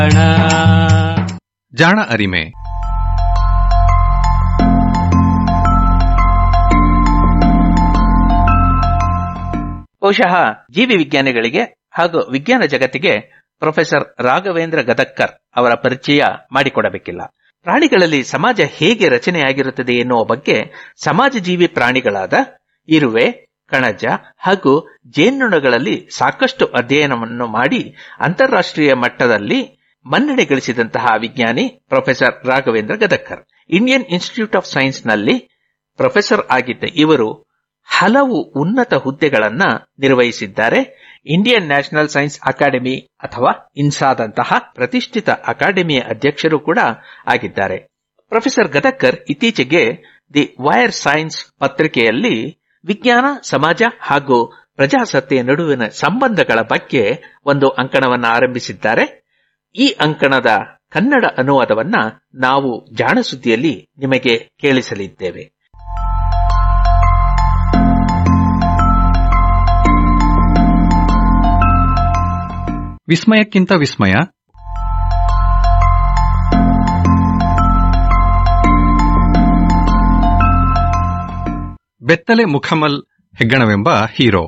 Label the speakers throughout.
Speaker 1: ಜಾಣ ಅರಿಮೆ
Speaker 2: ಬಹುಶಃ ಜೀವಿ ವಿಜ್ಞಾನಿಗಳಿಗೆ ಹಾಗೂ ವಿಜ್ಞಾನ ಜಗತ್ತಿಗೆ ಪ್ರೊಫೆಸರ್ ರಾಘವೇಂದ್ರ ಗದಕ್ಕರ್ ಅವರ ಪರಿಚಯ ಮಾಡಿಕೊಡಬೇಕಿಲ್ಲ ಪ್ರಾಣಿಗಳಲ್ಲಿ ಸಮಾಜ ಹೇಗೆ ರಚನೆಯಾಗಿರುತ್ತದೆ ಎನ್ನುವ ಬಗ್ಗೆ ಸಮಾಜ ಜೀವಿ ಪ್ರಾಣಿಗಳಾದ ಇರುವೆ ಕಣಜ ಹಾಗೂ ಜೇನುನೊಣಗಳಲ್ಲಿ ಸಾಕಷ್ಟು ಅಧ್ಯಯನವನ್ನು ಮಾಡಿ ಅಂತಾರಾಷ್ಟ್ರೀಯ ಮಟ್ಟದಲ್ಲಿ ಮನ್ನಣೆ ಗಳಿಸಿದಂತಹ ವಿಜ್ಞಾನಿ professor Raghavendra Gadagkar Indian Institute of Science ನಲ್ಲಿ ಪ್ರೊಫೆಸರ್ ಆಗಿದ್ದ ಇವರು ಹಲವು ಉನ್ನತ ಹುದ್ದೆಗಳನ್ನ ನಿರ್ವಹಿಸಿದ್ದಾರೆ ಇಂಡಿಯನ್ ನ್ಯಾಷನಲ್ ಸೈನ್ಸ್ ಅಕಾಡೆಮಿ ಅಥವಾ ಇನ್ಸಾದಂತಹ ಪ್ರತಿಷ್ಠಿತ ಅಕಾಡೆಮಿಯ ಅಧ್ಯಕ್ಷರು ಕೂಡ ಆಗಿದ್ದಾರೆ ಪ್ರೊಫೆಸರ್ ಗದಕ್ಕರ್ ಇತ್ತೀಚೆಗೆ ದಿ ವೈರ್ ಸೈನ್ಸ್ ಪತ್ರಿಕೆಯಲ್ಲಿ ವಿಜ್ಞಾನ ಸಮಾಜ ಹಾಗೂ ಪ್ರಜಾಸತ್ತೆಯ ನಡುವಿನ ಸಂಬಂಧಗಳ ಬಗ್ಗೆ ಒಂದು ಅಂಕಣವನ್ನು ಆರಂಭಿಸಿದ್ದಾರೆ ಈ ಅಂಕಣದ ಕನ್ನಡ ಅನುವಾದವನ್ನ ನಾವು ಜಾಣ ಸುದ್ದಿಯಲ್ಲಿ ನಿಮಗೆ ಕೇಳಿಸಲಿದ್ದೇವೆ
Speaker 1: ವಿಸ್ಮಯಕ್ಕಿಂತ ವಿಸ್ಮಯ ಬೆತ್ತಲೆ ಮುಖಮಲ್ ಹೆಗ್ಗಣವೆಂಬ ಹೀರೋ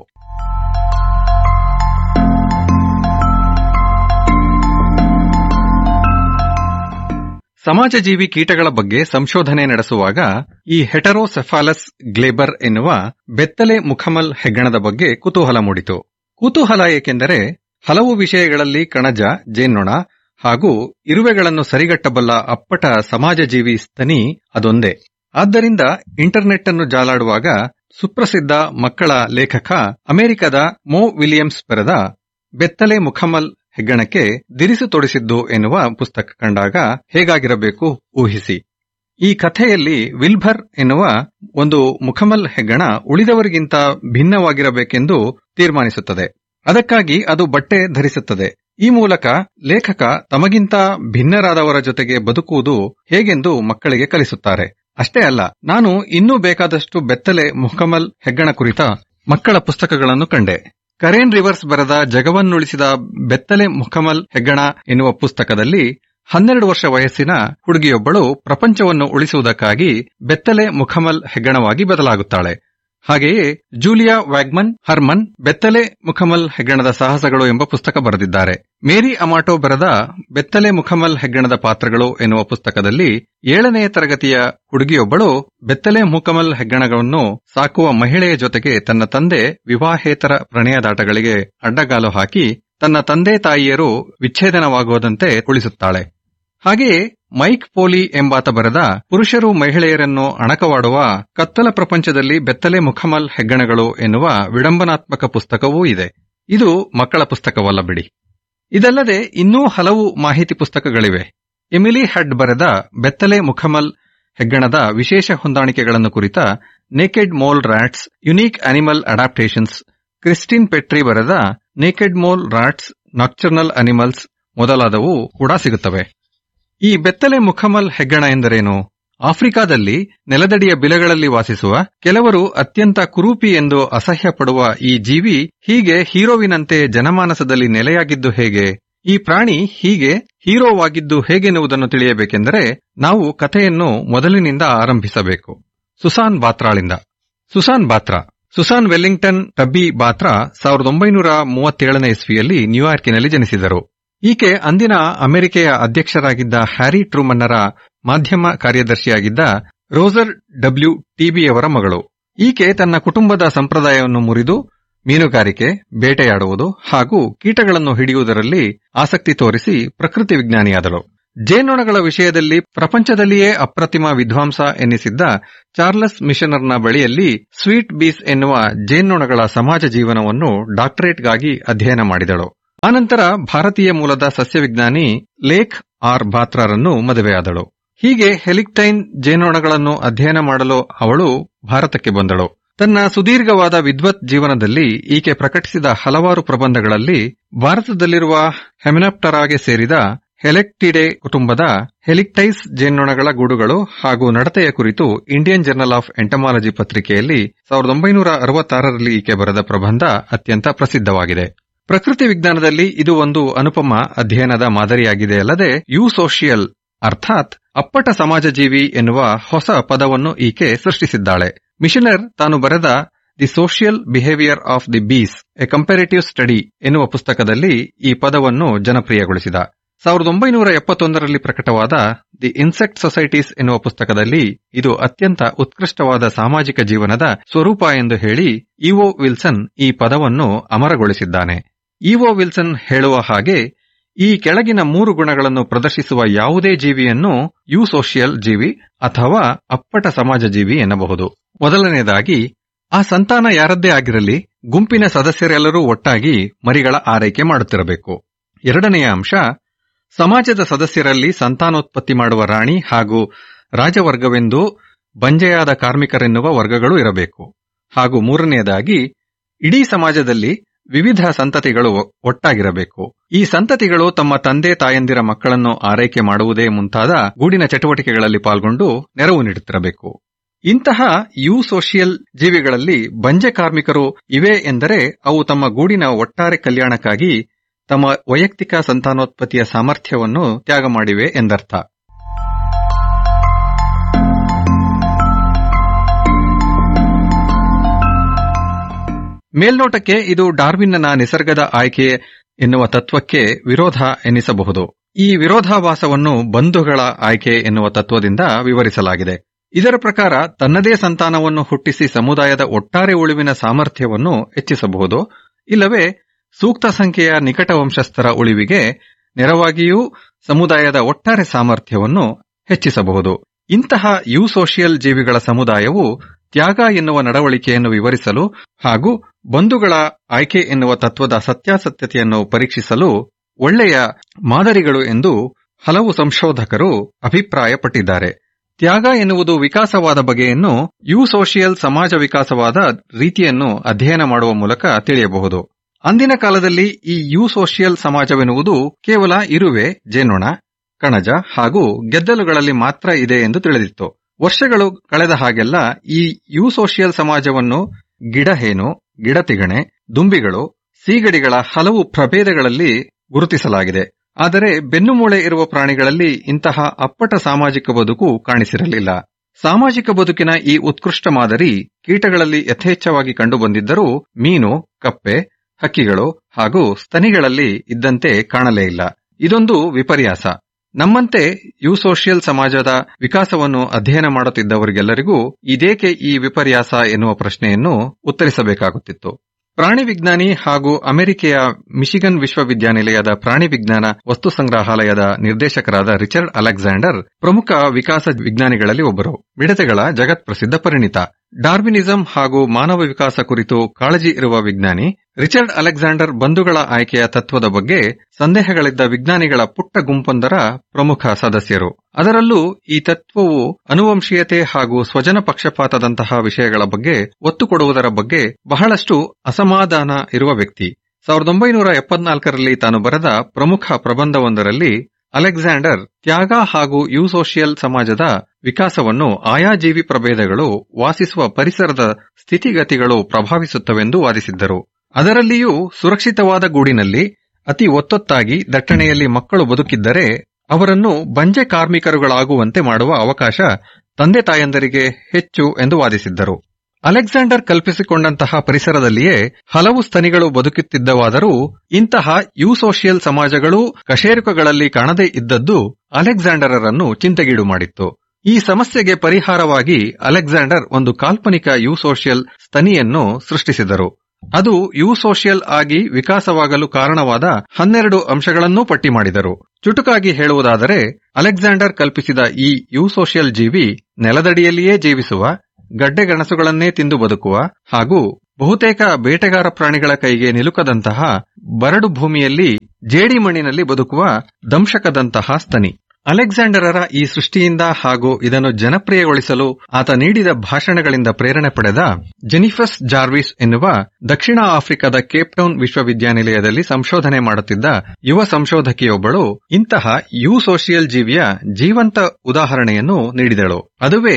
Speaker 1: ಸಮಾಜಜೀವಿ ಕೀಟಗಳ ಬಗ್ಗೆ ಸಂಶೋಧನೆ ನಡೆಸುವಾಗ ಈ ಹೆಟರೋಸೆಫಾಲಸ್ ಗ್ಲೇಬರ್ ಎನ್ನುವ ಬೆತ್ತಲೆ ಮುಖಮಲ್ ಹೆಗ್ಗಣದ ಬಗ್ಗೆ ಕುತೂಹಲ ಮೂಡಿತು ಕುತೂಹಲ ಏಕೆಂದರೆ ಹಲವು ವಿಷಯಗಳಲ್ಲಿ ಕಣಜ ಜೇನ್ನೊಣ ಹಾಗೂ ಇರುವೆಗಳನ್ನು ಸರಿಗಟ್ಟಬಲ್ಲ ಅಪ್ಪಟ ಸಮಾಜಜೀವಿ ಸ್ತನಿ ಅದೊಂದೇ ಆದ್ದರಿಂದ ಇಂಟರ್ನೆಟ್ ಅನ್ನು ಜಾಲಾಡುವಾಗ ಸುಪ್ರಸಿದ್ಧ ಮಕ್ಕಳ ಲೇಖಕ ಅಮೆರಿಕದ ಮೋ ವಿಲಿಯಮ್ಸ್ ಬರೆದ ಬೆತ್ತಲೆ ಮುಖಮಲ್ ಹೆಗ್ಗಣಕ್ಕೆ ದಿರಿಸು ತೊಡಿಸಿದ್ದು ಎನ್ನುವ ಪುಸ್ತಕ ಕಂಡಾಗ ಹೇಗಾಗಿರಬೇಕು ಊಹಿಸಿ ಈ ಕಥೆಯಲ್ಲಿ ವಿಲ್ಭರ್ ಎನ್ನುವ ಒಂದು ಮುಖಮಲ್ ಹೆಗ್ಗಣ ಉಳಿದವರಿಗಿಂತ ಭಿನ್ನವಾಗಿರಬೇಕೆಂದು ತೀರ್ಮಾನಿಸುತ್ತದೆ ಅದಕ್ಕಾಗಿ ಅದು ಬಟ್ಟೆ ಧರಿಸುತ್ತದೆ ಈ ಮೂಲಕ ಲೇಖಕ ತಮಗಿಂತ ಭಿನ್ನರಾದವರ ಜೊತೆಗೆ ಬದುಕುವುದು ಹೇಗೆಂದು ಮಕ್ಕಳಿಗೆ ಕಲಿಸುತ್ತಾರೆ ಅಷ್ಟೇ ಅಲ್ಲ ನಾನು ಇನ್ನೂ ಬೇಕಾದಷ್ಟು ಬೆತ್ತಲೆ ಮುಖಮಲ್ ಹೆಗ್ಗಣ ಕುರಿತ ಮಕ್ಕಳ ಪುಸ್ತಕಗಳನ್ನು ಕಂಡೆ ಕರೇನ್ ರಿವರ್ಸ್ ಬರೆದ ಜಗವನ್ನುಳಿಸಿದ ಬೆತ್ತಲೆ ಮುಖಮಲ್ ಹೆಗ್ಗಣ ಎನ್ನುವ ಪುಸ್ತಕದಲ್ಲಿ ಹನ್ನೆರಡು ವರ್ಷ ವಯಸ್ಸಿನ ಹುಡುಗಿಯೊಬ್ಬಳು ಪ್ರಪಂಚವನ್ನು ಉಳಿಸುವುದಕ್ಕಾಗಿ ಬೆತ್ತಲೆ ಮುಖಮಲ್ ಹೆಗ್ಗಣವಾಗಿ ಬದಲಾಗುತ್ತಾಳೆ ಹಾಗೆಯೇ ಜೂಲಿಯಾ ವ್ಯಾಗ್ಮನ್ ಹರ್ಮನ್ ಬೆತ್ತಲೆ ಮುಖಮಲ್ ಹೆಗ್ಗಣದ ಸಾಹಸಗಳು ಎಂಬ ಪುಸ್ತಕ ಬರೆದಿದ್ದಾರೆ ಮೇರಿ ಅಮಾಟೋ ಬರೆದ ಬೆತ್ತಲೆ ಮುಖಮಲ್ ಹೆಗ್ಗಣದ ಪಾತ್ರಗಳು ಎನ್ನುವ ಪುಸ್ತಕದಲ್ಲಿ ಏಳನೆಯ ತರಗತಿಯ ಹುಡುಗಿಯೊಬ್ಬಳು ಬೆತ್ತಲೆ ಮುಖಮಲ್ ಹೆಗ್ಗಣಗಳನ್ನು ಸಾಕುವ ಮಹಿಳೆಯ ಜೊತೆಗೆ ತನ್ನ ತಂದೆ ವಿವಾಹೇತರ ಪ್ರಣಯದಾಟಗಳಿಗೆ ಅಡ್ಡಗಾಲು ಹಾಕಿ ತನ್ನ ತಂದೆ ತಾಯಿಯರು ವಿಚ್ಛೇದನವಾಗುವುದಂತೆ ಉಳಿಸುತ್ತಾಳೆ ಹಾಗೆಯೇ ಮೈಕ್ ಪೋಲಿ ಎಂಬಾತ ಬರೆದ ಪುರುಷರು ಮಹಿಳೆಯರನ್ನು ಅಣಕವಾಡುವ ಕತ್ತಲ ಪ್ರಪಂಚದಲ್ಲಿ ಬೆತ್ತಲೆ ಮುಖಮಲ್ ಹೆಗ್ಗಣಗಳು ಎನ್ನುವ ವಿಡಂಬನಾತ್ಮಕ ಪುಸ್ತಕವೂ ಇದೆ ಇದು ಮಕ್ಕಳ ಪುಸ್ತಕವಲ್ಲ ಬಿಡಿ ಇದಲ್ಲದೆ ಇನ್ನೂ ಹಲವು ಮಾಹಿತಿ ಪುಸ್ತಕಗಳಿವೆ ಎಮಿಲಿ ಹಡ್ ಬರೆದ ಬೆತ್ತಲೆ ಮುಖಮಲ್ ಹೆಗ್ಗಣದ ವಿಶೇಷ ಹೊಂದಾಣಿಕೆಗಳನ್ನು ಕುರಿತ naked mole rats unique animal adaptations Kristin Petrie ಬರೆದ naked mole rats nocturnal animals ಮೊದಲಾದವು ಕೂಡ ಸಿಗುತ್ತವೆ ಈ ಬೆತ್ತಲೆ ಮುಖಮಲ್ ಹೆಗ್ಗಣ ಎಂದರೇನು ಆಫ್ರಿಕಾದಲ್ಲಿ ನೆಲದಡಿಯ ಬಿಲಗಳಲ್ಲಿ ವಾಸಿಸುವ ಕೆಲವರು ಅತ್ಯಂತ ಕುರೂಪಿ ಎಂದು ಅಸಹ್ಯ ಪಡುವ ಈ ಜೀವಿ ಹೀಗೆ ಹೀರೋವಿನಂತೆ ಜನಮಾನಸದಲ್ಲಿ ನೆಲೆಯಾಗಿದ್ದು ಹೇಗೆ ಈ ಪ್ರಾಣಿ ಹೀಗೆ ಹೀರೋವಾಗಿದ್ದು ಹೇಗೆನ್ನುವುದನ್ನು ತಿಳಿಯಬೇಕೆಂದರೆ ನಾವು ಕಥೆಯನ್ನು ಮೊದಲಿನಿಂದ ಆರಂಭಿಸಬೇಕು ಸುಸಾನ್ ಬಾತ್ರಾಳಿಂದ Susan Batra Susan Wellington Tubby Batra ಸಾವಿರದ ಒಂಬೈನೂರ ಮೂವತ್ತೇಳನೇ ಇಸ್ವಿಯಲ್ಲಿ ನ್ಯೂಯಾರ್ಕಿನಲ್ಲಿ ಜನಿಸಿದರು ಈಕೆ ಅಂದಿನ ಅಮೆರಿಕೆಯ ಅಧ್ಯಕ್ಷರಾಗಿದ್ದ ಹ್ಯಾರಿ ಟ್ರೂಮನ್ನರ ಮಾಧ್ಯಮ ಕಾರ್ಯದರ್ಶಿಯಾಗಿದ್ದ ರೋಸರ್ ಡಬ್ಲ್ಯೂ ಟಿಬಿಯವರ ಮಗಳು ಈಕೆ ತನ್ನ ಕುಟುಂಬದ ಸಂಪ್ರದಾಯವನ್ನು ಮುರಿದು ಮೀನುಗಾರಿಕೆ ಬೇಟೆಯಾಡುವುದು ಹಾಗೂ ಕೀಟಗಳನ್ನು ಹಿಡಿಯುವುದರಲ್ಲಿ ಆಸಕ್ತಿ ತೋರಿಸಿ ಪ್ರಕೃತಿ ವಿಜ್ಞಾನಿಯಾದಳು ಜೇನ್ನೊಣಗಳ ವಿಷಯದಲ್ಲಿ ಪ್ರಪಂಚದಲ್ಲಿಯೇ ಅಪ್ರತಿಮ ವಿದ್ವಾಂಸ ಎನ್ನಿಸಿದ್ದ ಚಾರ್ಲಸ್ ಮಿಷನರ್ನ ಬಳಿಯಲ್ಲಿ ಸ್ವೀಟ್ ಬೀಸ್ ಎನ್ನುವ ಜೇನ್ನೊಣಗಳ ಸಮಾಜ ಜೀವನವನ್ನು ಡಾಕ್ಟರೇಟ್ಗಾಗಿ ಅಧ್ಯಯನ ಮಾಡಿದಳು ಆನಂತರ ಭಾರತೀಯ ಮೂಲದ ಸಸ್ಯವಿಜ್ಞಾನಿ ಲೇಖ್ ಆರ್ ಬಾತ್ರಾರನ್ನು ಮದುವೆಯಾದಳು ಹೀಗೆ ಹೆಲಿಕ್ಟೈನ್ ಜೇನೊಣಗಳನ್ನು ಅಧ್ಯಯನ ಮಾಡಲು ಅವಳು ಭಾರತಕ್ಕೆ ಬಂದಳು ತನ್ನ ಸುದೀರ್ಘವಾದ ವಿದ್ವತ್ ಜೀವನದಲ್ಲಿ ಈಕೆ ಪ್ರಕಟಿಸಿದ ಹಲವಾರು ಪ್ರಬಂಧಗಳಲ್ಲಿ ಭಾರತದಲ್ಲಿರುವ ಹೆಮಿನಾಪ್ಟರಾಗೆ ಸೇರಿದ ಹೆಲೆಕ್ಟಿಡೆ ಕುಟುಂಬದ ಹೆಲಿಕ್ಟೈಸ್ ಜೇನ್ನೊಣಗಳ ಗೂಡುಗಳು ಹಾಗೂ ನಡತೆಯ ಕುರಿತು ಇಂಡಿಯನ್ ಜರ್ನಲ್ ಆಫ್ ಎಂಟಮಾಲಜಿ ಪತ್ರಿಕೆಯಲ್ಲಿ ಸಾವಿರದ ಒಂಬೈನೂರ ಅರವತ್ತಾರರಲ್ಲಿ ಈಕೆ ಬರೆದ ಪ್ರಬಂಧ ಅತ್ಯಂತ ಪ್ರಸಿದ್ಧವಾಗಿದೆ ಪ್ರಕೃತಿ ವಿಜ್ಞಾನದಲ್ಲಿ ಇದು ಒಂದು ಅನುಪಮ ಅಧ್ಯಯನದ ಮಾದರಿಯಾಗಿದೆ ಅಲ್ಲದೆ ಯು ಸೋಷಿಯಲ್ ಅರ್ಥಾತ್ ಅಪ್ಪಟ ಸಮಾಜ ಜೀವಿ ಎನ್ನುವ ಹೊಸ ಪದವನ್ನು ಈಕೆ ಸೃಷ್ಟಿಸಿದ್ದಾಳೆ ಮಿಷನರ್ ತಾನು ಬರೆದ the social behaviour of the bees a comparative study ಎನ್ನುವ ಪುಸ್ತಕದಲ್ಲಿ ಈ ಪದವನ್ನು ಜನಪ್ರಿಯಗೊಳಿಸಿದ ಸಾವಿರದ ಒಂಬೈನೂರ ಎಪ್ಪತ್ತೊಂದರಲ್ಲಿ ಪ್ರಕಟವಾದ ದಿ ಇನ್ಸೆಕ್ಟ್ ಸೊಸೈಟೀಸ್ ಎನ್ನುವ ಪುಸ್ತಕದಲ್ಲಿ ಇದು ಅತ್ಯಂತ ಉತ್ಕೃಷ್ಟವಾದ ಸಾಮಾಜಿಕ ಜೀವನದ ಸ್ವರೂಪ ಎಂದು ಹೇಳಿ ಇಒ ವಿಲ್ಸನ್ ಈ ಪದವನ್ನು ಅಮರಗೊಳಿಸಿದ್ದಾನೆ ಇಒ ವಿಲ್ಸನ್ ಹೇಳುವ ಹಾಗೆ ಈ ಕೆಳಗಿನ ಮೂರು ಗುಣಗಳನ್ನು ಪ್ರದರ್ಶಿಸುವ ಯಾವುದೇ ಜೀವಿಯನ್ನು ಯು ಸೋಷಿಯಲ್ ಜೀವಿ ಅಥವಾ ಅಪ್ಪಟ ಸಮಾಜ ಜೀವಿ ಎನ್ನಬಹುದು ಮೊದಲನೆಯದಾಗಿ ಆ ಸಂತಾನ ಯಾರದ್ದೇ ಆಗಿರಲಿ ಗುಂಪಿನ ಸದಸ್ಯರೆಲ್ಲರೂ ಒಟ್ಟಾಗಿ ಮರಿಗಳ ಆರೈಕೆ ಮಾಡುತ್ತಿರಬೇಕು ಎರಡನೆಯ ಅಂಶ ಸಮಾಜದ ಸದಸ್ಯರಲ್ಲಿ ಸಂತಾನೋತ್ಪತ್ತಿ ಮಾಡುವ ರಾಣಿ ಹಾಗೂ ರಾಜವರ್ಗವೆಂದು ಬಂಜೆಯಾದ ಕಾರ್ಮಿಕರೆನ್ನುವ ವರ್ಗಗಳು ಇರಬೇಕು ಹಾಗೂ ಮೂರನೆಯದಾಗಿ ಇಡೀ ಸಮಾಜದಲ್ಲಿ ವಿವಿಧ ಸಂತತಿಗಳು ಒಟ್ಟಾಗಿರಬೇಕು ಈ ಸಂತತಿಗಳು ತಮ್ಮ ತಂದೆ ತಾಯಂದಿರ ಮಕ್ಕಳನ್ನು ಆರೈಕೆ ಮಾಡುವುದೇ ಮುಂತಾದ ಗೂಡಿನ ಚಟುವಟಿಕೆಗಳಲ್ಲಿ ಪಾಲ್ಗೊಂಡು ನೆರವು ನೀಡುತ್ತಿರಬೇಕು ಇಂತಹ ಯು ಸೋಷಿಯಲ್ ಜೀವಿಗಳಲ್ಲಿ ಬಂಜೆ ಕಾರ್ಮಿಕರು ಇವೆ ಎಂದರೆ ಅವು ತಮ್ಮ ಗೂಡಿನ ಒಟ್ಟಾರೆ ಕಲ್ಯಾಣಕ್ಕಾಗಿ ತಮ್ಮ ವೈಯಕ್ತಿಕ ಸಂತಾನೋತ್ಪತ್ತಿಯ ಸಾಮರ್ಥ್ಯವನ್ನು ತ್ಯಾಗ ಮಾಡಿವೆ ಎಂದರ್ಥ ಮೇಲ್ನೋಟಕ್ಕೆ ಇದು ಡಾರ್ವಿನ್ನ ನಿಸರ್ಗದ ಆಯ್ಕೆ ಎನ್ನುವ ತತ್ವಕ್ಕೆ ವಿರೋಧ ಎನ್ನಿಸಬಹುದು ಈ ವಿರೋಧಾಭಾಸವನ್ನು ಬಂಧುಗಳ ಆಯ್ಕೆ ಎನ್ನುವ ತತ್ವದಿಂದ ವಿವರಿಸಲಾಗಿದೆ ಇದರ ಪ್ರಕಾರ ತನ್ನದೇ ಸಂತಾನವನ್ನು ಹುಟ್ಟಿಸಿ ಸಮುದಾಯದ ಒಟ್ಟಾರೆ ಉಳಿವಿನ ಸಾಮರ್ಥ್ಯವನ್ನು ಹೆಚ್ಚಿಸಬಹುದು ಇಲ್ಲವೇ ಸೂಕ್ತ ಸಂಖ್ಯೆಯ ನಿಕಟ ವಂಶಸ್ಥರ ಉಳಿವಿಗೆ ನೆರವಾಗಿಯೂ ಸಮುದಾಯದ ಒಟ್ಟಾರೆ ಸಾಮರ್ಥ್ಯವನ್ನು ಹೆಚ್ಚಿಸಬಹುದು ಇಂತಹ ಯು ಸೋಷಿಯಲ್ ಜೀವಿಗಳ ಸಮುದಾಯವು ತ್ಯಾಗ ಎನ್ನುವ ನಡವಳಿಕೆಯನ್ನು ವಿವರಿಸಲು ಹಾಗೂ ಬಂಧುಗಳ ಆಯ್ಕೆ ಎನ್ನುವ ತತ್ವದ ಸತ್ಯಾಸತ್ಯತೆಯನ್ನು ಪರೀಕ್ಷಿಸಲು ಒಳ್ಳೆಯ ಮಾದರಿಗಳು ಎಂದು ಹಲವು ಸಂಶೋಧಕರು ಅಭಿಪ್ರಾಯಪಟ್ಟಿದ್ದಾರೆ ತ್ಯಾಗ ಎನ್ನುವುದು ವಿಕಾಸವಾದ ಬಗೆಯನ್ನು ಯು ಸೋಷಿಯಲ್ ಸಮಾಜ ವಿಕಾಸವಾದ ರೀತಿಯನ್ನು ಅಧ್ಯಯನ ಮಾಡುವ ಮೂಲಕ ತಿಳಿಯಬಹುದು ಅಂದಿನ ಕಾಲದಲ್ಲಿ ಈ ಯು ಸೋಷಿಯಲ್ ಸಮಾಜವೆನ್ನುವುದು ಕೇವಲ ಇರುವೆ ಜೇನೊಣ ಕಣಜ ಹಾಗೂ ಗೆದ್ದಲುಗಳಲ್ಲಿ ಮಾತ್ರ ಇದೆ ಎಂದು ತಿಳಿದಿತ್ತು ವರ್ಷಗಳು ಕಳೆದ ಹಾಗೆಲ್ಲ ಈ ಯು ಸೋಷಿಯಲ್ ಸಮಾಜವನ್ನು ಗಿಡಹೇನು ಗಿಡತಿಗಣೆ ದುಂಬಿಗಳು ಸೀಗಡಿಗಳ ಹಲವು ಪ್ರಭೇದಗಳಲ್ಲಿ ಗುರುತಿಸಲಾಗಿದೆ ಆದರೆ ಬೆನ್ನುಮೂಳೆ ಇರುವ ಪ್ರಾಣಿಗಳಲ್ಲಿ ಇಂತಹ ಅಪ್ಪಟ ಸಾಮಾಜಿಕ ಬದುಕು ಕಾಣಿಸಿರಲಿಲ್ಲ ಸಾಮಾಜಿಕ ಬದುಕಿನ ಈ ಉತ್ಕೃಷ್ಟ ಮಾದರಿ ಕೀಟಗಳಲ್ಲಿ ಯಥೇಚ್ಛವಾಗಿ ಕಂಡುಬಂದಿದ್ದರೂ ಮೀನು ಕಪ್ಪೆ ಹಕ್ಕಿಗಳು ಹಾಗೂ ಸ್ತನಿಗಳಲ್ಲಿ ಇದ್ದಂತೆ ಕಾಣಲೇ ಇಲ್ಲ ಇದೊಂದು ವಿಪರ್ಯಾಸ ನಮ್ಮಂತೆ ಯು ಸೋಷಿಯಲ್ ಸಮಾಜದ ವಿಕಾಸವನ್ನು ಅಧ್ಯಯನ ಮಾಡುತ್ತಿದ್ದವರಿಗೆಲ್ಲರಿಗೂ ಇದೇಕೆ ಈ ವಿಪರ್ಯಾಸ ಎನ್ನುವ ಪ್ರಶ್ನೆಯನ್ನು ಉತ್ತರಿಸಬೇಕಾಗುತ್ತಿತ್ತು ಪ್ರಾಣಿ ವಿಜ್ಞಾನಿ ಹಾಗೂ ಅಮೆರಿಕೆಯ ಮಿಶಿಗನ್ ವಿಶ್ವವಿದ್ಯಾನಿಲಯದ ಪ್ರಾಣಿ ವಿಜ್ಞಾನ ವಸ್ತು ಸಂಗ್ರಹಾಲಯದ ನಿರ್ದೇಶಕರಾದ ರಿಚರ್ಡ್ ಅಲೆಕ್ಸಾಂಡರ್ ಪ್ರಮುಖ ವಿಕಾಸ ವಿಜ್ಞಾನಿಗಳಲ್ಲಿ ಒಬ್ಬರು ಮಿಡತೆಗಳ ಜಗತ್ಪ್ರಸಿದ್ಧ ಪರಿಣಿತ ಡಾರ್ವಿನಿಸಂ ಹಾಗೂ ಮಾನವ ವಿಕಾಸ ಕುರಿತು ಕಾಳಜಿ ಇರುವ ವಿಜ್ಞಾನಿ ರಿಚರ್ಡ್ ಅಲೆಕ್ಸಾಂಡರ್ ಬಂಧುಗಳ ಆಯ್ಕೆಯ ತತ್ವದ ಬಗ್ಗೆ ಸಂದೇಹಗಳಿದ್ದ ವಿಜ್ಞಾನಿಗಳ ಪುಟ್ಟ ಗುಂಪೊಂದರ ಪ್ರಮುಖ ಸದಸ್ಯರು ಅದರಲ್ಲೂ ಈ ತತ್ವವು ಅನುವಂಶೀಯತೆ ಹಾಗೂ ಸ್ವಜನ ಪಕ್ಷಪಾತದಂತಹ ವಿಷಯಗಳ ಬಗ್ಗೆ ಒತ್ತು ಕೊಡುವುದರ ಬಗ್ಗೆ ಬಹಳಷ್ಟು ಅಸಮಾಧಾನ ಇರುವ ವ್ಯಕ್ತಿ ಸಾವಿರದ ಒಂಬೈನೂರ ಎಪ್ಪತ್ನಾಲ್ಕರಲ್ಲಿ ತಾನು ಬರೆದ ಪ್ರಮುಖ ಪ್ರಬಂಧವೊಂದರಲ್ಲಿ ಅಲೆಕ್ಸಾಂಡರ್ ತ್ಯಾಗ ಹಾಗೂ ಯುಸೋಷಿಯಲ್ ಸಮಾಜದ ವಿಕಾಸವನ್ನು ಆಯಾ ಜೀವಿ ಪ್ರಭೇದಗಳು ವಾಸಿಸುವ ಪರಿಸರದ ಸ್ಥಿತಿಗತಿಗಳು ಪ್ರಭಾವಿಸುತ್ತವೆಂದು ವಾದಿಸಿದ್ದರು ಅದರಲ್ಲಿಯೂ ಸುರಕ್ಷಿತವಾದ ಗೂಡಿನಲ್ಲಿ ಅತಿ ಒತ್ತೊತ್ತಾಗಿ ದಟ್ಟಣೆಯಲ್ಲಿ ಮಕ್ಕಳು ಬದುಕಿದ್ದರೆ ಅವರನ್ನು ಬಂಜೆ ಕಾರ್ಮಿಕರುಗಳಾಗುವಂತೆ ಮಾಡುವ ಅವಕಾಶ ತಂದೆ ತಾಯಂದರಿಗೆ ಹೆಚ್ಚು ಎಂದು ವಾದಿಸಿದ್ದರು ಅಲೆಕ್ಸಾಂಡರ್ ಕಲ್ಪಿಸಿಕೊಂಡಂತಹ ಪರಿಸರದಲ್ಲಿಯೇ ಹಲವು ಸ್ತನಿಗಳು ಬದುಕುತ್ತಿದ್ದವಾದರೂ ಇಂತಹ ಯುಸೋಷಿಯಲ್ ಸಮಾಜಗಳು ಕಶೇರುಕಗಳಲ್ಲಿ ಕಾಣದೇ ಇದ್ದದ್ದು ಅಲೆಕ್ಸಾಂಡರರನ್ನು ಚಿಂತೆಗೀಡು ಮಾಡಿತ್ತು ಈ ಸಮಸ್ಯೆಗೆ ಪರಿಹಾರವಾಗಿ ಅಲೆಕ್ಸಾಂಡರ್ ಒಂದು ಕಾಲ್ಪನಿಕ ಯುಸೋಷಿಯಲ್ ಸ್ತನಿಯನ್ನು ಸೃಷ್ಟಿಸಿದರು ಅದು ಯುಸೋಷಿಯಲ್ ಆಗಿ ವಿಕಾಸವಾಗಲು ಕಾರಣವಾದ ಹನ್ನೆರಡು ಅಂಶಗಳನ್ನೂ ಪಟ್ಟಿ ಮಾಡಿದರು ಚುಟುಕಾಗಿ ಹೇಳುವುದಾದರೆ ಅಲೆಕ್ಸಾಂಡರ್ ಕಲ್ಪಿಸಿದ ಈ ಯುಸೋಷಿಯಲ್ ಜೀವಿ ನೆಲದಡಿಯಲ್ಲಿಯೇ ಜೀವಿಸುವ ಗಡ್ಡೆಗಣಸುಗಳನ್ನೇ ತಿಂದು ಬದುಕುವ ಹಾಗೂ ಬಹುತೇಕ ಬೇಟೆಗಾರ ಪ್ರಾಣಿಗಳ ಕೈಗೆ ನಿಲುಕದಂತಹ ಬರಡು ಭೂಮಿಯಲ್ಲಿ ಜೇಡಿ ಮಣ್ಣಿನಲ್ಲಿ ಬದುಕುವ ದಂಶಕದಂತಹ ಸ್ತನಿ ಅಲೆಕ್ಸಾಂಡರರ ಈ ಸೃಷ್ಟಿಯಿಂದ ಹಾಗೂ ಇದನ್ನು ಜನಪ್ರಿಯಗೊಳಿಸಲು ಆತ ನೀಡಿದ ಭಾಷಣಗಳಿಂದ ಪ್ರೇರಣೆ ಪಡೆದ ಜೆನಿಫಸ್ ಜಾರ್ವಿಸ್ ಎನ್ನುವ ದಕ್ಷಿಣ ಆಫ್ರಿಕಾದ ಕೇಪ್ಟೌನ್ ವಿಶ್ವವಿದ್ಯಾನಿಲಯದಲ್ಲಿ ಸಂಶೋಧನೆ ಮಾಡುತ್ತಿದ್ದ ಯುವ ಸಂಶೋಧಕಿಯೊಬ್ಬಳು ಇಂತಹ ಯು ಸೋಷಿಯಲ್ ಜೀವಿಯ ಜೀವಂತ ಉದಾಹರಣೆಯನ್ನು ನೀಡಿದಳು ಅದುವೇ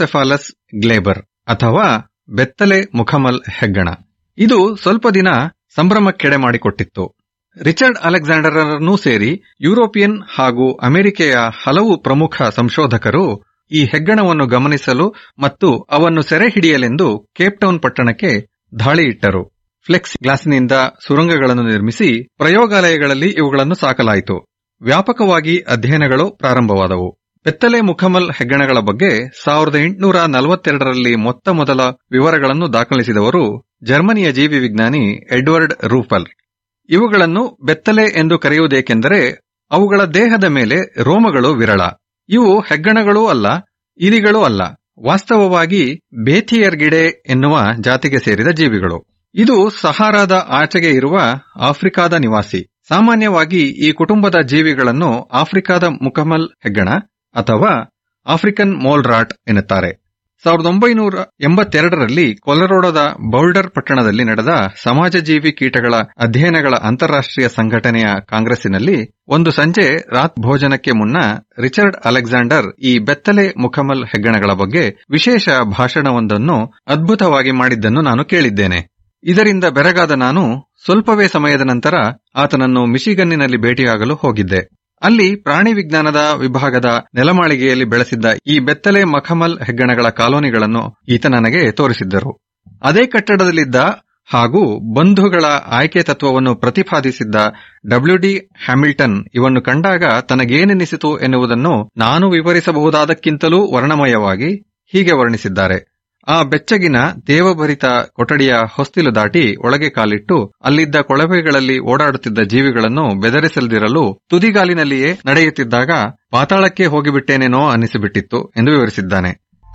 Speaker 1: ಹೆಟರೋಸೆಫಾಲಸ್ ಗ್ಲೇಬರ್ ಅಥವಾ ಬೆತ್ತಲೆ ಮುಖಮಲ್ ಹೆಗ್ಗಣ ಇದು ಸ್ವಲ್ಪ ದಿನ ಸಂಭ್ರಮಕ್ಕೆಡೆ ಮಾಡಿಕೊಟ್ಟಿತ್ತು ರಿಚರ್ಡ್ ಅಲೆಕ್ಸಾಂಡರನ್ನೂ ಸೇರಿ ಯುರೋಪಿಯನ್ ಹಾಗೂ ಅಮೆರಿಕೆಯ ಹಲವು ಪ್ರಮುಖ ಸಂಶೋಧಕರು ಈ ಹೆಗ್ಗಣವನ್ನು ಗಮನಿಸಲು ಮತ್ತು ಅವನ್ನು ಸೆರೆ ಹಿಡಿಯಲೆಂದು ಕೇಪ್ಟೌನ್ ಪಟ್ಟಣಕ್ಕೆ ದಾಳಿ ಇಟ್ಟರು ಫ್ಲೆಕ್ಸ್ ಗ್ಲಾಸಿನಿಂದ ಸುರಂಗಗಳನ್ನು ನಿರ್ಮಿಸಿ ಪ್ರಯೋಗಾಲಯಗಳಲ್ಲಿ ಇವುಗಳನ್ನು ಸಾಕಲಾಯಿತು ವ್ಯಾಪಕವಾಗಿ ಅಧ್ಯಯನಗಳು ಪ್ರಾರಂಭವಾದವು ಬೆತ್ತಲೆ ಮುಖಮಲ್ ಹೆಗ್ಗಣಗಳ ಬಗ್ಗೆ ಸಾವಿರದ ಎಂಟುನೂರ ನಲವತ್ತೆರಡರಲ್ಲಿ ಮೊತ್ತ ಮೊದಲ ವಿವರಗಳನ್ನು ದಾಖಲಿಸಿದವರು ಜರ್ಮನಿಯ ಜೀವಿ ವಿಜ್ಞಾನಿ ಎಡ್ವರ್ಡ್ ರೂಫಲ್ ಇವುಗಳನ್ನು ಬೆತ್ತಲೆ ಎಂದು ಕರೆಯುವುದೇಕೆಂದರೆ ಅವುಗಳ ದೇಹದ ಮೇಲೆ ರೋಮಗಳು ವಿರಳ ಇವು ಹೆಗ್ಗಣಗಳೂ ಅಲ್ಲ ಇಲಿಗಳೂ ಅಲ್ಲ ವಾಸ್ತವವಾಗಿ ಬೇಥಿಯರ್ಗಿಡೆ ಎನ್ನುವ ಜಾತಿಗೆ ಸೇರಿದ ಜೀವಿಗಳು ಇದು ಸಹಾರಾದ ಆಚೆಗೆ ಇರುವ ಆಫ್ರಿಕಾದ ನಿವಾಸಿ ಸಾಮಾನ್ಯವಾಗಿ ಈ ಕುಟುಂಬದ ಜೀವಿಗಳನ್ನು ಆಫ್ರಿಕಾದ ಮುಖಮಲ್ ಹೆಗ್ಗಣ ಅಥವಾ ಆಫ್ರಿಕನ್ ಮೋಲ್ರಾಟ್ ಎನ್ನುತ್ತಾರೆ ಸಾವಿರದ ಒಂಬೈನೂರ ಎಂಬತ್ತೆರಡರಲ್ಲಿ ಕೊಲರೋಡದ ಬೌಲ್ಡರ್ ಪಟ್ಟಣದಲ್ಲಿ ನಡೆದ ಸಮಾಜಜೀವಿ ಕೀಟಗಳ ಅಧ್ಯಯನಗಳ ಅಂತಾರಾಷ್ಟ್ರೀಯ ಸಂಘಟನೆಯ ಕಾಂಗ್ರೆಸ್ಸಿನಲ್ಲಿ ಒಂದು ಸಂಜೆ ರಾತ್ ಭೋಜನಕ್ಕೆ ಮುನ್ನ ರಿಚರ್ಡ್ ಅಲೆಕ್ಸಾಂಡರ್ ಈ ಬೆತ್ತಲೆ ಮುಖಮಲ್ ಹೆಗ್ಗಣಗಳ ಬಗ್ಗೆ ವಿಶೇಷ ಭಾಷಣವೊಂದನ್ನು ಅದ್ಭುತವಾಗಿ ಮಾಡಿದ್ದನ್ನು ನಾನು ಕೇಳಿದ್ದೇನೆ ಇದರಿಂದ ಬೆರಗಾದ ನಾನು ಸ್ವಲ್ಪವೇ ಸಮಯದ ನಂತರ ಆತನನ್ನು ಮಿಶಿಗನ್ನಿನಲ್ಲಿ ಭೇಟಿಯಾಗಲು ಹೋಗಿದ್ದೆ ಅಲ್ಲಿ ಪ್ರಾಣಿ ವಿಜ್ಞಾನದ ವಿಭಾಗದ ನೆಲಮಾಳಿಗೆಯಲ್ಲಿ ಬೆಳೆಸಿದ್ದ ಈ ಬೆತ್ತಲೆ ಮಖಮಲ್ ಹೆಗ್ಗಣಗಳ ಕಾಲೋನಿಗಳನ್ನು ಈತ ನನಗೆ ತೋರಿಸಿದ್ದರು ಅದೇ ಕಟ್ಟಡದಲ್ಲಿದ್ದ ಹಾಗೂ ಬಂಧುಗಳ ಆಯ್ಕೆ ತತ್ವವನ್ನು ಪ್ರತಿಪಾದಿಸಿದ್ದ ಡಬ್ಲ್ಯೂ ಡಿ ಹ್ಯಾಮಿಲ್ಟನ್ ಇವನ್ನು ಕಂಡಾಗ ತನಗೇನೆನಿಸಿತು ಎನ್ನುವುದನ್ನು ನಾನು ವಿವರಿಸಬಹುದಾದಕ್ಕಿಂತಲೂ ವರ್ಣಮಯವಾಗಿ ಹೀಗೆ ವರ್ಣಿಸಿದ್ದಾರೆ ಆ ಬೆಚ್ಚಗಿನ ದೇವಭರಿತ ಕೊಠಡಿಯ ಹೊಸ್ತಿಲು ದಾಟಿ ಒಳಗೆ ಕಾಲಿಟ್ಟು ಅಲ್ಲಿದ್ದ ಕೊಳವೆಗಳಲ್ಲಿ ಓಡಾಡುತ್ತಿದ್ದ ಜೀವಿಗಳನ್ನು ಬೆದರಿಸಲ್ದಿರಲು ತುದಿಗಾಲಿನಲ್ಲಿಯೇ ನಡೆಯುತ್ತಿದ್ದಾಗ ಪಾತಾಳಕ್ಕೆ ಹೋಗಿಬಿಟ್ಟೇನೇನೋ ಅನ್ನಿಸಿಬಿಟ್ಟಿತ್ತು ಎಂದು ವಿವರಿಸಿದ್ದಾನೆ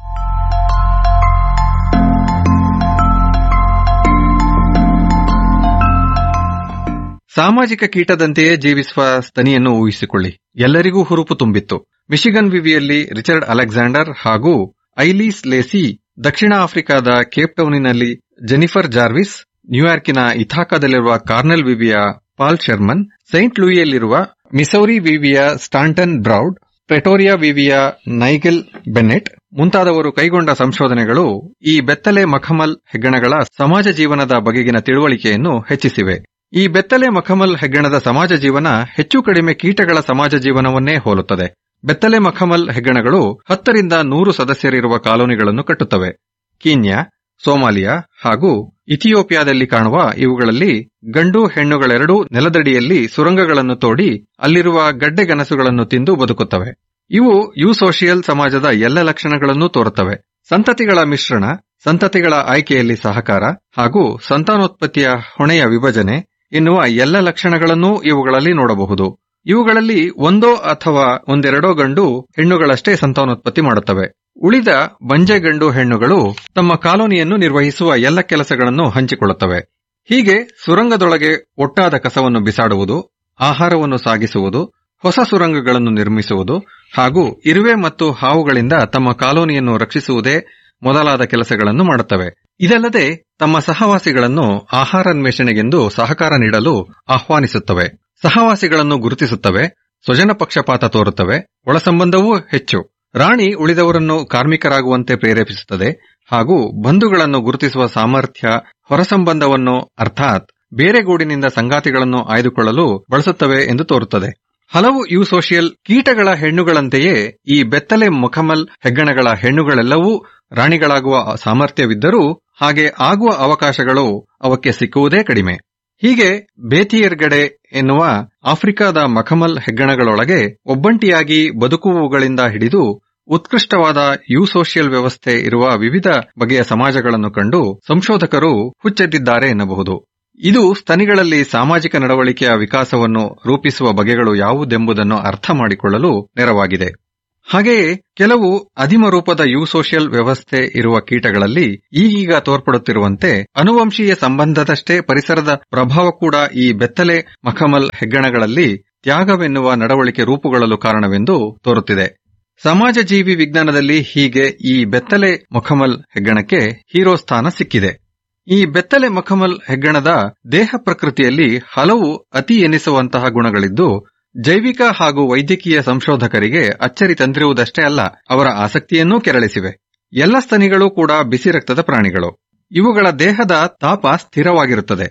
Speaker 1: ಸಾಮಾಜಿಕ ಕೀಟದಂತೆಯೇ ಜೀವಿಸುವ ಸ್ತನಿಯನ್ನು ಊಹಿಸಿಕೊಳ್ಳಿ ಎಲ್ಲರಿಗೂ ಹುರುಪು ತುಂಬಿತ್ತು ಮಿಶಿಗನ್ ವಿವಿಯಲ್ಲಿ ರಿಚರ್ಡ್ ಅಲೆಕ್ಸಾಂಡರ್ ಹಾಗೂ ಐಲೀಸ್ ಲೇಸಿ ದಕ್ಷಿಣ ಆಫ್ರಿಕಾದ ಕೇಪ್ಟೌನಿನಲ್ಲಿ ಜೆನಿಫರ್ ಜಾರ್ವಿಸ್ ನ್ಯೂಯಾರ್ಕಿನ ಇಥಾಕಾದಲ್ಲಿರುವ ಕಾರ್ನೆಲ್ ವಿವಿಯ ಪಾಲ್ ಶರ್ಮನ್ ಸೈಂಟ್ ಲೂಯಿಯಲ್ಲಿರುವ ಮಿಸೌರಿ ವಿವಿಯ ಸ್ಟಾಂಟನ್ ಬ್ರೌಡ್ ಪ್ರೆಟೋರಿಯಾ ವಿವಿಯ ನೈಗೆಲ್ ಬೆನ್ನೆಟ್ ಮುಂತಾದವರು ಕೈಗೊಂಡ ಸಂಶೋಧನೆಗಳು ಈ ಬೆತ್ತಲೆ ಮಖಮಲ್ ಹೆಗ್ಗಣಗಳ ಸಮಾಜ ಜೀವನದ ಬಗೆಗಿನ ತಿಳುವಳಿಕೆಯನ್ನು ಹೆಚ್ಚಿಸಿವೆ ಈ ಬೆತ್ತಲೆ ಮಖಮಲ್ ಹೆಗ್ಗಣದ ಸಮಾಜ ಜೀವನ ಹೆಚ್ಚು ಕಡಿಮೆ ಕೀಟಗಳ ಸಮಾಜ ಜೀವನವನ್ನೇ ಹೋಲುತ್ತದೆ ಬೆತ್ತಲೆ ಮಖಮಲ್ ಹೆಗ್ಗಣಗಳು ಹತ್ತರಿಂದ ನೂರು ಸದಸ್ಯರಿರುವ ಕಾಲೋನಿಗಳನ್ನು ಕಟ್ಟುತ್ತವೆ ಕೀನ್ಯಾ ಸೋಮಾಲಿಯಾ ಹಾಗೂ ಇಥಿಯೋಪಿಯಾದಲ್ಲಿ ಕಾಣುವ ಇವುಗಳಲ್ಲಿ ಗಂಡು ಹೆಣ್ಣುಗಳೆರಡೂ ನೆಲದಡಿಯಲ್ಲಿ ಸುರಂಗಗಳನ್ನು ತೋಡಿ ಅಲ್ಲಿರುವ ಗಡ್ಡೆಗನಸುಗಳನ್ನು ತಿಂದು ಬದುಕುತ್ತವೆ ಇವು ಯೂಸೋಷಿಯಲ್ ಸಮಾಜದ ಎಲ್ಲ ಲಕ್ಷಣಗಳನ್ನೂ ತೋರುತ್ತವೆ ಸಂತತಿಗಳ ಮಿಶ್ರಣ ಸಂತತಿಗಳ ಆಯ್ಕೆಯಲ್ಲಿ ಸಹಕಾರ ಹಾಗೂ ಸಂತಾನೋತ್ಪತ್ತಿಯ ಹೊಣೆಯ ವಿಭಜನೆ ಎನ್ನುವ ಎಲ್ಲ ಲಕ್ಷಣಗಳನ್ನೂ ಇವುಗಳಲ್ಲಿ ನೋಡಬಹುದು ಇವುಗಳಲ್ಲಿ ಒಂದೋ ಅಥವಾ ಒಂದೆರಡೋ ಗಂಡು ಹೆಣ್ಣುಗಳಷ್ಟೇ ಸಂತಾನೋತ್ಪತ್ತಿ ಮಾಡುತ್ತವೆ ಉಳಿದ ಬಂಜೆ ಗಂಡು ಹೆಣ್ಣುಗಳು ತಮ್ಮ ಕಾಲೋನಿಯನ್ನು ನಿರ್ವಹಿಸುವ ಎಲ್ಲ ಕೆಲಸಗಳನ್ನು ಹಂಚಿಕೊಳ್ಳುತ್ತವೆ ಹೀಗೆ ಸುರಂಗದೊಳಗೆ ಒಟ್ಟಾದ ಕಸವನ್ನು ಬಿಸಾಡುವುದು ಆಹಾರವನ್ನು ಸಾಗಿಸುವುದು ಹೊಸ ಸುರಂಗಗಳನ್ನು ನಿರ್ಮಿಸುವುದು ಹಾಗೂ ಇರುವೆ ಮತ್ತು ಹಾವುಗಳಿಂದ ತಮ್ಮ ಕಾಲೋನಿಯನ್ನು ರಕ್ಷಿಸುವುದೇ ಮೊದಲಾದ ಕೆಲಸಗಳನ್ನು ಮಾಡುತ್ತವೆ ಇದಲ್ಲದೆ ತಮ್ಮ ಸಹವಾಸಿಗಳನ್ನು ಆಹಾರಾನ್ವೇಷಣೆಗೆಂದು ಸಹಕಾರ ನೀಡಲು ಆಹ್ವಾನಿಸುತ್ತವೆ ಸಹವಾಸಿಗಳನ್ನು ಗುರುತಿಸುತ್ತವೆ ಸ್ವಜನ ಪಕ್ಷಪಾತ ತೋರುತ್ತವೆ ಒಳಸಂಬಂಧವೂ ಹೆಚ್ಚು ರಾಣಿ ಉಳಿದವರನ್ನು ಕಾರ್ಮಿಕರಾಗುವಂತೆ ಪ್ರೇರೇಪಿಸುತ್ತದೆ ಹಾಗೂ ಬಂಧುಗಳನ್ನು ಗುರುತಿಸುವ ಸಾಮರ್ಥ್ಯ ಹೊರಸಂಬಂಧವನ್ನು ಅರ್ಥಾತ್ ಬೇರೆ ಗೂಡಿನಿಂದ ಸಂಗಾತಿಗಳನ್ನು ಆಯ್ದುಕೊಳ್ಳಲು ಬಳಸುತ್ತವೆ ಎಂದು ತೋರುತ್ತದೆ ಹಲವು ಯೂಸೋಷಿಯಲ್ ಕೀಟಗಳ ಹೆಣ್ಣುಗಳಂತೆಯೇ ಈ ಬೆತ್ತಲೆ ಮುಖಮಲ್ ಹೆಗ್ಗಣಗಳ ಹೆಣ್ಣುಗಳೆಲ್ಲವೂ ರಾಣಿಗಳಾಗುವ ಸಾಮರ್ಥ್ಯವಿದ್ದರೂ ಹಾಗೆ ಆಗುವ ಅವಕಾಶಗಳು ಅವಕ್ಕೆ ಸಿಕ್ಕುವುದೇ ಕಡಿಮೆ ಹೀಗೆ ಬೇತಿಯರ್ಗಡೆ ಎನ್ನುವ ಆಫ್ರಿಕಾದ ಮಖಮಲ್ ಹೆಗ್ಗಣಗಳೊಳಗೆ ಒಬ್ಬಂಟಿಯಾಗಿ ಬದುಕುವುಗಳಿಂದ ಹಿಡಿದು ಉತ್ಕೃಷ್ಟವಾದ ಯೂಸೋಷಿಯಲ್ ವ್ಯವಸ್ಥೆ ಇರುವ ವಿವಿಧ ಬಗೆಯ ಸಮಾಜಗಳನ್ನು ಕಂಡು ಸಂಶೋಧಕರು ಹುಚ್ಚೆದ್ದಿದ್ದಾರೆ ಎನ್ನಬಹುದು ಇದು ಸ್ತನಿಗಳಲ್ಲಿ ಸಾಮಾಜಿಕ ನಡವಳಿಕೆಯ ವಿಕಾಸವನ್ನು ರೂಪಿಸುವ ಬಗೆಗಳು ಯಾವುದೆಂಬುದನ್ನು ಅರ್ಥ ಮಾಡಿಕೊಳ್ಳಲು ನೆರವಾಗಿದೆ ಹಾಗೆಯೇ ಕೆಲವು ಅಧಿಮ ರೂಪದ ಯೂಸೋಷಿಯಲ್ ವ್ಯವಸ್ಥೆ ಇರುವ ಕೀಟಗಳಲ್ಲಿ ಈಗೀಗ ತೋರ್ಪಡುತ್ತಿರುವಂತೆ ಅನುವಂಶೀಯ ಸಂಬಂಧದಷ್ಟೇ ಪರಿಸರದ ಪ್ರಭಾವ ಕೂಡ ಈ ಬೆತ್ತಲೆ ಮಖಮಲ್ ಹೆಗ್ಗಣಗಳಲ್ಲಿ ತ್ಯಾಗವೆನ್ನುವ ನಡವಳಿಕೆ ರೂಪುಗೊಳ್ಳಲು ಕಾರಣವೆಂದು ತೋರುತ್ತಿದೆ ಸಮಾಜ ಜೀವಿ ವಿಜ್ಞಾನದಲ್ಲಿ ಹೀಗೆ ಈ ಬೆತ್ತಲೆ ಮೊಖಮಲ್ ಹೆಗ್ಗಣಕ್ಕೆ ಹೀರೋ ಸ್ಥಾನ ಸಿಕ್ಕಿದೆ ಈ ಬೆತ್ತಲೆ ಮಖಮಲ್ ಹೆಗ್ಗಣದ ದೇಹ ಪ್ರಕೃತಿಯಲ್ಲಿ ಹಲವು ಅತಿ ಎನಿಸುವಂತಹ ಗುಣಗಳಿದ್ದು ಜೈವಿಕ ಹಾಗೂ ವೈದ್ಯಕೀಯ ಸಂಶೋಧಕರಿಗೆ ಅಚ್ಚರಿ ತಂದಿರುವುದಷ್ಟೇ ಅಲ್ಲ ಅವರ ಆಸಕ್ತಿಯನ್ನೂ ಕೆರಳಿಸಿವೆ ಎಲ್ಲ ಸ್ತನಿಗಳು ಕೂಡ ಬಿಸಿ ರಕ್ತದ ಪ್ರಾಣಿಗಳು ಇವುಗಳ ದೇಹದ ತಾಪ ಸ್ಥಿರವಾಗಿರುತ್ತದೆ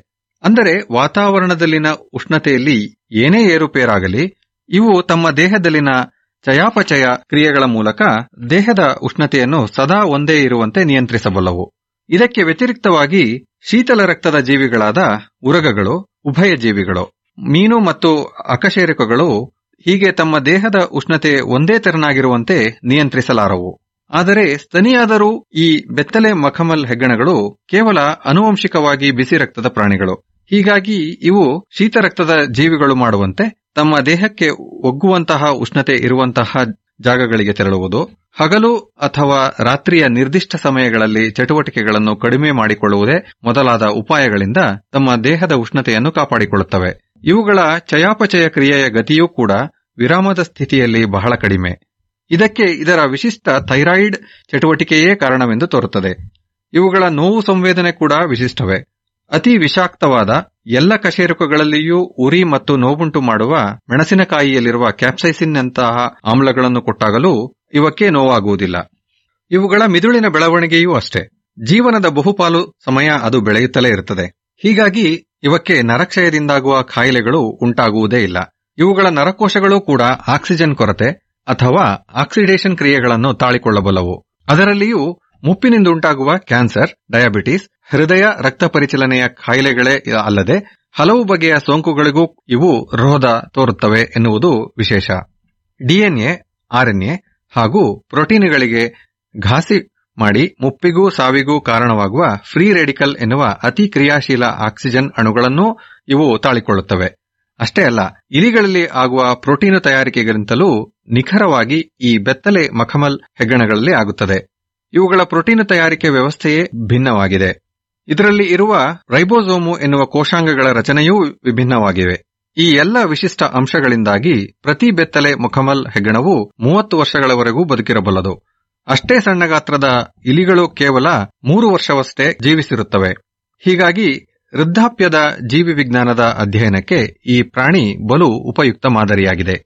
Speaker 1: ಅಂದರೆ ವಾತಾವರಣದಲ್ಲಿನ ಉಷ್ಣತೆಯಲ್ಲಿ ಏನೇ ಏರುಪೇರಾಗಲಿ ಇವು ತಮ್ಮ ದೇಹದಲ್ಲಿನ ಚಯಾಪಚಯ ಕ್ರಿಯೆಗಳ ಮೂಲಕ ದೇಹದ ಉಷ್ಣತೆಯನ್ನು ಸದಾ ಒಂದೇ ಇರುವಂತೆ ನಿಯಂತ್ರಿಸಬಲ್ಲವು ಇದಕ್ಕೆ ವ್ಯತಿರಿಕ್ತವಾಗಿ ಶೀತಲ ರಕ್ತದ ಜೀವಿಗಳಾದ ಉರಗಗಳು ಉಭಯ ಜೀವಿಗಳು ಮೀನು ಮತ್ತು ಅಕಶೇರುಕಗಳು ಹೀಗೆ ತಮ್ಮ ದೇಹದ ಉಷ್ಣತೆ ಒಂದೇ ತೆರನಾಗಿರುವಂತೆ ನಿಯಂತ್ರಿಸಲಾರವು ಆದರೆ ಸ್ತನಿಯಾದರೂ ಈ ಬೆತ್ತಲೆ ಮಖಮಲ್ ಹೆಗ್ಗಣಗಳು ಕೇವಲ ಅನುವಂಶಿಕವಾಗಿ ಬಿಸಿ ರಕ್ತದ ಪ್ರಾಣಿಗಳು ಹೀಗಾಗಿ ಇವು ಶೀತ ರಕ್ತದ ಜೀವಿಗಳು ಮಾಡುವಂತೆ ತಮ್ಮ ದೇಹಕ್ಕೆ ಒಗ್ಗುವಂತಹ ಉಷ್ಣತೆ ಇರುವಂತಹ ಜಾಗಗಳಿಗೆ ತೆರಳುವುದು ಹಗಲು ಅಥವಾ ರಾತ್ರಿಯ ನಿರ್ದಿಷ್ಟ ಸಮಯಗಳಲ್ಲಿ ಚಟುವಟಿಕೆಗಳನ್ನು ಕಡಿಮೆ ಮಾಡಿಕೊಳ್ಳುವುದೇ ಮೊದಲಾದ ಉಪಾಯಗಳಿಂದ ತಮ್ಮ ದೇಹದ ಉಷ್ಣತೆಯನ್ನು ಕಾಪಾಡಿಕೊಳ್ಳುತ್ತವೆ ಇವುಗಳ ಚಯಾಪಚಯ ಕ್ರಿಯೆಯ ಗತಿಯೂ ಕೂಡ ವಿರಾಮದ ಸ್ಥಿತಿಯಲ್ಲಿ ಬಹಳ ಕಡಿಮೆ ಇದಕ್ಕೆ ಇದರ ವಿಶಿಷ್ಟ ಥೈರಾಯಿಡ್ ಚಟುವಟಿಕೆಯೇ ಕಾರಣವೆಂದು ತೋರುತ್ತದೆ ಇವುಗಳ ನೋವು ಸಂವೇದನೆ ಕೂಡ ವಿಶಿಷ್ಟವೇ ಅತಿ ವಿಷಾಕ್ತವಾದ ಎಲ್ಲ ಕಶೇರುಕಗಳಲ್ಲಿಯೂ ಉರಿ ಮತ್ತು ನೋವುಂಟು ಮಾಡುವ ಮೆಣಸಿನಕಾಯಿಯಲ್ಲಿರುವ ಕ್ಯಾಪ್ಸೈಸಿನ್ನಂತಹ ಆಮ್ಲಗಳನ್ನು ಕೊಟ್ಟಾಗಲೂ ಇವಕ್ಕೆ ನೋವಾಗುವುದಿಲ್ಲ ಇವುಗಳ ಮಿದುಳಿನ ಬೆಳವಣಿಗೆಯೂ ಅಷ್ಟೇ ಜೀವನದ ಬಹುಪಾಲು ಸಮಯ ಅದು ಬೆಳೆಯುತ್ತಲೇ ಇರುತ್ತದೆ ಹೀಗಾಗಿ ಇವಕ್ಕೆ ನರಕ್ಷಯದಿಂದಾಗುವ ಕಾಯಿಲೆಗಳು ಉಂಟಾಗುವುದೇ ಇಲ್ಲ ಇವುಗಳ ನರಕೋಶಗಳು ಕೂಡ ಆಕ್ಸಿಜನ್ ಕೊರತೆ ಅಥವಾ ಆಕ್ಸಿಡೇಷನ್ ಕ್ರಿಯೆಗಳನ್ನು ತಾಳಿಕೊಳ್ಳಬಲ್ಲವು ಅದರಲ್ಲಿಯೂ ಮುಪ್ಪಿನಿಂದುಂಟಾಗುವ ಕ್ಯಾನ್ಸರ್ ಡಯಾಬಿಟಿಸ್ ಹೃದಯ ರಕ್ತ ಪರಿಚಲನೆಯ ಕಾಯಿಲೆಗಳೇ ಅಲ್ಲದೆ ಹಲವು ಬಗೆಯ ಸೋಂಕುಗಳಿಗೂ ಇವು ರೋಧ ತೋರುತ್ತವೆ ಎನ್ನುವುದು ವಿಶೇಷ ಡಿಎನ್ಎ ಆರ್ಎನ್ಎ ಹಾಗೂ ಪ್ರೋಟೀನುಗಳಿಗೆ ಘಾಸಿ ಮಾಡಿ ಮುಪ್ಪಿಗೂ ಸಾವಿಗೂ ಕಾರಣವಾಗುವ ಫ್ರೀ ರೆಡಿಕಲ್ ಎನ್ನುವ ಅತಿ ಕ್ರಿಯಾಶೀಲ ಆಕ್ಸಿಜನ್ ಅಣುಗಳನ್ನೂ ಇವು ತಾಳಿಕೊಳ್ಳುತ್ತವೆ ಅಷ್ಟೇ ಅಲ್ಲ ಇಲಿಗಳಲ್ಲಿ ಆಗುವ ಪ್ರೋಟೀನು ತಯಾರಿಕೆಗಿಂತಲೂ ನಿಖರವಾಗಿ ಈ ಬೆತ್ತಲೆ ಮಖಮಲ್ ಹೆಗ್ಗಣಗಳಲ್ಲಿ ಆಗುತ್ತದೆ ಇವುಗಳ ಪ್ರೋಟೀನು ತಯಾರಿಕೆ ವ್ಯವಸ್ಥೆಯೇ ಭಿನ್ನವಾಗಿದೆ ಇದರಲ್ಲಿ ಇರುವ ರೈಬೋಸೋಮು ಎನ್ನುವ ಕೋಶಾಂಗಗಳ ರಚನೆಯೂ ವಿಭಿನ್ನವಾಗಿವೆ ಈ ಎಲ್ಲ ವಿಶಿಷ್ಟ ಅಂಶಗಳಿಂದಾಗಿ ಪ್ರತಿ ಬೆತ್ತಲೆ ಮುಖಮಲ್ ಹೆಗ್ಗಣವು ಮೂವತ್ತು ವರ್ಷಗಳವರೆಗೂ ಬದುಕಿರಬಲ್ಲದು ಅಷ್ಟೇ ಸಣ್ಣ ಗಾತ್ರದ ಇಲಿಗಳು ಕೇವಲ ಮೂರು ವರ್ಷವಷ್ಟೇ ಜೀವಿಸಿರುತ್ತವೆ ಹೀಗಾಗಿ ವೃದ್ಧಾಪ್ಯದ ಜೀವಿ ವಿಜ್ಞಾನದ ಅಧ್ಯಯನಕ್ಕೆ ಈ ಪ್ರಾಣಿ ಬಲು ಉಪಯುಕ್ತ ಮಾದರಿಯಾಗಿದೆ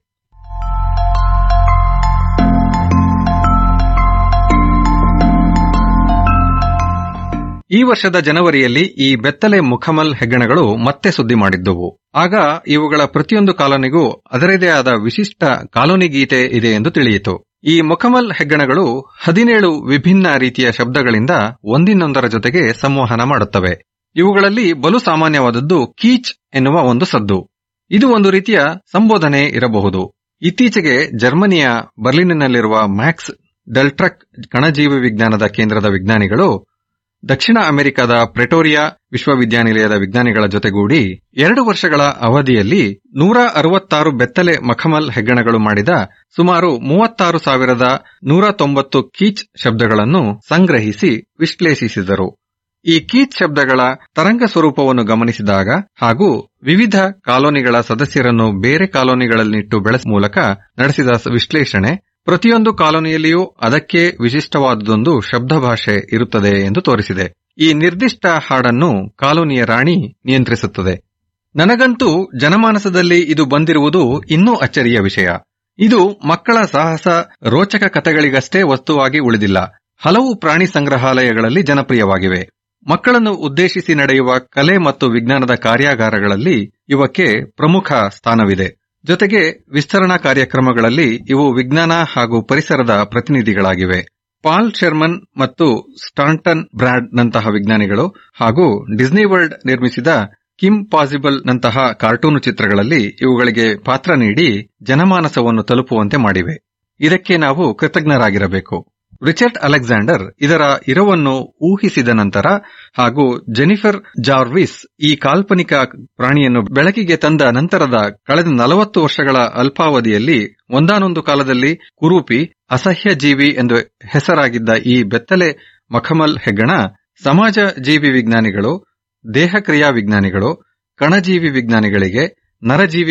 Speaker 1: ಈ ವರ್ಷದ ಜನವರಿಯಲ್ಲಿ ಈ ಬೆತ್ತಲೆ ಮುಖಮಲ್ ಹೆಗ್ಗಣಗಳು ಮತ್ತೆ ಸುದ್ದಿ ಮಾಡಿದ್ದುವು ಆಗ ಇವುಗಳ ಪ್ರತಿಯೊಂದು ಕಾಲೋನಿಗೂ ಅದರದೇ ಆದ ವಿಶಿಷ್ಟ ಕಾಲೋನಿ ಗೀತೆ ಇದೆ ಎಂದು ತಿಳಿಯಿತು ಈ ಮುಖಮಲ್ ಹೆಗ್ಗಣಗಳು ಹದಿನೇಳು ವಿಭಿನ್ನ ರೀತಿಯ ಶಬ್ದಗಳಿಂದ ಒಂದಿನೊಂದರ ಜೊತೆಗೆ ಸಂವಹನ ಮಾಡುತ್ತವೆ ಇವುಗಳಲ್ಲಿ ಬಲು ಸಾಮಾನ್ಯವಾದದ್ದು ಕೀಚ್ ಎನ್ನುವ ಒಂದು ಸದ್ದು ಇದು ಒಂದು ರೀತಿಯ ಸಂಬೋಧನೆ ಇರಬಹುದು ಇತ್ತೀಚೆಗೆ ಜರ್ಮನಿಯ ಬರ್ಲಿನ್ನಲ್ಲಿರುವ ಮ್ಯಾಕ್ಸ್ ಡೆಲ್ಟ್ರಕ್ ಕಣಜೀವಿ ವಿಜ್ಞಾನದ ಕೇಂದ್ರದ ವಿಜ್ಞಾನಿಗಳು ದಕ್ಷಿಣ ಅಮೆರಿಕದ ಪ್ರೆಟೋರಿಯಾ ವಿಶ್ವವಿದ್ಯಾನಿಲಯದ ವಿಜ್ಞಾನಿಗಳ ಜೊತೆಗೂಡಿ ಎರಡು ವರ್ಷಗಳ ಅವಧಿಯಲ್ಲಿ ನೂರ ಅರವತ್ತಾರು ಬೆತ್ತಲೆ ಮಖಮಲ್ ಹೆಗ್ಗಣಗಳು ಮಾಡಿದ ಸುಮಾರು ಮೂವತ್ತಾರು ಸಾವಿರದ ನೂರ ತೊಂಬತ್ತು ಕೀಚ್ ಶಬ್ದಗಳನ್ನು ಸಂಗ್ರಹಿಸಿ ವಿಶ್ಲೇಷಿಸಿದರು ಈ ಕೀಚ್ ಶಬ್ದಗಳ ತರಂಗ ಸ್ವರೂಪವನ್ನು ಗಮನಿಸಿದಾಗ ಹಾಗೂ ವಿವಿಧ ಕಾಲೋನಿಗಳ ಸದಸ್ಯರನ್ನು ಬೇರೆ ಕಾಲೋನಿಗಳನ್ನಿಟ್ಟು ಬೆಳೆಸ ಮೂಲಕ ನಡೆಸಿದ ವಿಶ್ಲೇಷಣೆ ಪ್ರತಿಯೊಂದು ಕಾಲೋನಿಯಲ್ಲಿಯೂ ಅದಕ್ಕೆ ವಿಶಿಷ್ಟವಾದುದೊಂದು ಶಬ್ದ ಭಾಷೆ ಇರುತ್ತದೆ ಎಂದು ತೋರಿಸಿದೆ ಈ ನಿರ್ದಿಷ್ಟ ಹಾಡನ್ನು ಕಾಲೋನಿಯ ರಾಣಿ ನಿಯಂತ್ರಿಸುತ್ತದೆ ನನಗಂತೂ ಜನಮಾನಸದಲ್ಲಿ ಇದು ಬಂದಿರುವುದು ಇನ್ನೂ ಅಚ್ಚರಿಯ ವಿಷಯ ಇದು ಮಕ್ಕಳ ಸಾಹಸ ರೋಚಕ ಕಥೆಗಳಿಗಷ್ಟೇ ವಸ್ತುವಾಗಿ ಉಳಿದಿಲ್ಲ ಹಲವು ಪ್ರಾಣಿ ಸಂಗ್ರಹಾಲಯಗಳಲ್ಲಿ ಜನಪ್ರಿಯವಾಗಿವೆ ಮಕ್ಕಳನ್ನು ಉದ್ದೇಶಿಸಿ ನಡೆಯುವ ಕಲೆ ಮತ್ತು ವಿಜ್ಞಾನದ ಕಾರ್ಯಾಗಾರಗಳಲ್ಲಿ ಇವಕ್ಕೆ ಪ್ರಮುಖ ಸ್ಥಾನವಿದೆ ಜೊತೆಗೆ ವಿಸ್ತರಣಾ ಕಾರ್ಯಕ್ರಮಗಳಲ್ಲಿ ಇವು ವಿಜ್ಞಾನ ಹಾಗೂ ಪರಿಸರದ ಪ್ರತಿನಿಧಿಗಳಾಗಿವೆ ಪಾಲ್ ಶೆರ್ಮನ್ ಮತ್ತು ಸ್ಟಾಂಟನ್ ಬ್ರಾಡ್ ನಂತಹ ವಿಜ್ಞಾನಿಗಳು ಹಾಗೂ ಡಿಸ್ನಿ ವರ್ಲ್ಡ್ ನಿರ್ಮಿಸಿದ ಕಿಮ್ ಪಾಸಿಬಲ್ ನಂತಹ ಕಾರ್ಟೂನು ಚಿತ್ರಗಳಲ್ಲಿ ಇವುಗಳಿಗೆ ಪಾತ್ರ ನೀಡಿ ಜನಮಾನಸವನ್ನು ತಲುಪುವಂತೆ ಮಾಡಿವೆ ಇದಕ್ಕೆ ನಾವು ಕೃತಜ್ಞರಾಗಿರಬೇಕು ರಿಚರ್ಡ್ ಅಲೆಕ್ಸಾಂಡರ್ ಇದರ ಇರವನ್ನು ಊಹಿಸಿದ ನಂತರ ಹಾಗೂ ಜೆನಿಫರ್ ಜಾರ್ವಿಸ್ ಈ ಕಾಲ್ಪನಿಕ ಪ್ರಾಣಿಯನ್ನು ಬೆಳಕಿಗೆ ತಂದ ನಂತರದ ಕಳೆದ ನಲವತ್ತು ವರ್ಷಗಳ ಅಲ್ಪಾವಧಿಯಲ್ಲಿ ಒಂದಾನೊಂದು ಕಾಲದಲ್ಲಿ ಕುರೂಪಿ ಅಸಹ್ಯ ಜೀವಿ ಎಂದು ಹೆಸರಾಗಿದ್ದ ಈ ಬೆತ್ತಲೆ ಮಖಮಲ್ ಹೆಗ್ಗಣ ಸಮಾಜ ಜೀವಿ ವಿಜ್ಞಾನಿಗಳು ದೇಹಕ್ರಿಯಾ ವಿಜ್ಞಾನಿಗಳು ಕಣಜೀವಿ ವಿಜ್ಞಾನಿಗಳಿಗೆ ನರಜೀವಿ